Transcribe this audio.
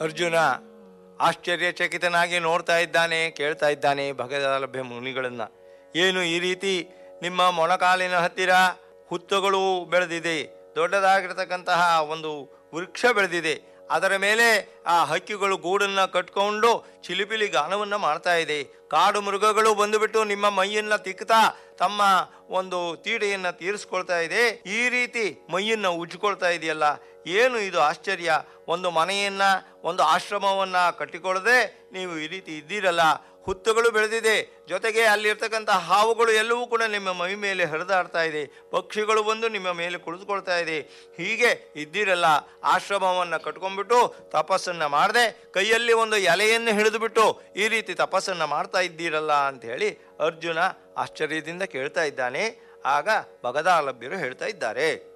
ಅರ್ಜುನ ಆಶ್ಚರ್ಯಚಕಿತನಾಗಿ ನೋಡ್ತಾ ಇದ್ದಾನೆ ಕೇಳ್ತಾ ಇದ್ದಾನೆ ಭಗದಲಭ್ಯ ಮುನಿಗಳನ್ನ ಏನು ಈ ರೀತಿ ನಿಮ್ಮ ಮೊಣಕಾಲಿನ ಹತ್ತಿರ ಹುತ್ತಗಳು ಬೆಳೆದಿದೆ ದೊಡ್ಡದಾಗಿರ್ತಕ್ಕಂತಹ ಒಂದು ವೃಕ್ಷ ಬೆಳೆದಿದೆ ಅದರ ಮೇಲೆ ಆ ಹಕ್ಕಿಗಳು ಗೂಡನ್ನ ಕಟ್ಕೊಂಡು ಚಿಲಿಪಿಲಿ ಗಾನವನ್ನು ಮಾಡ್ತಾ ಇದೆ ಕಾಡು ಮೃಗಗಳು ಬಂದುಬಿಟ್ಟು ನಿಮ್ಮ ಮೈಯನ್ನ ತಿಕ್ತಾ ತಮ್ಮ ಒಂದು ತೀಡೆಯನ್ನ ತೀರಿಸ್ಕೊಳ್ತಾ ಇದೆ ಈ ರೀತಿ ಮೈಯನ್ನ ಉಜ್ಕೊಳ್ತಾ ಇದೆಯಲ್ಲ ಏನು ಇದು ಆಶ್ಚರ್ಯ ಒಂದು ಮನೆಯನ್ನ ಒಂದು ಆಶ್ರಮವನ್ನ ಕಟ್ಟಿಕೊಳ್ಳದೆ ನೀವು ಈ ರೀತಿ ಇದ್ದೀರಲ್ಲ ಹುತ್ತಗಳು ಬೆಳೆದಿದೆ ಜೊತೆಗೆ ಅಲ್ಲಿರ್ತಕ್ಕಂಥ ಹಾವುಗಳು ಎಲ್ಲವೂ ಕೂಡ ನಿಮ್ಮ ಮೈ ಮೇಲೆ ಹರಿದಾಡ್ತಾ ಇದೆ ಪಕ್ಷಿಗಳು ಬಂದು ನಿಮ್ಮ ಮೇಲೆ ಕುಳಿತುಕೊಳ್ತಾ ಇದೆ ಹೀಗೆ ಇದ್ದೀರಲ್ಲ ಆಶ್ರಮವನ್ನು ಕಟ್ಕೊಂಡ್ಬಿಟ್ಟು ತಪಸ್ಸನ್ನು ಮಾಡದೆ ಕೈಯಲ್ಲಿ ಒಂದು ಎಲೆಯನ್ನು ಹಿಡಿದುಬಿಟ್ಟು ಈ ರೀತಿ ತಪಸ್ಸನ್ನು ಮಾಡ್ತಾ ಇದ್ದೀರಲ್ಲ ಅಂತ ಹೇಳಿ ಅರ್ಜುನ ಆಶ್ಚರ್ಯದಿಂದ ಕೇಳ್ತಾ ಇದ್ದಾನೆ ಆಗ ಭಗದಾಲಭ್ಯರು ಹೇಳ್ತಾ ಇದ್ದಾರೆ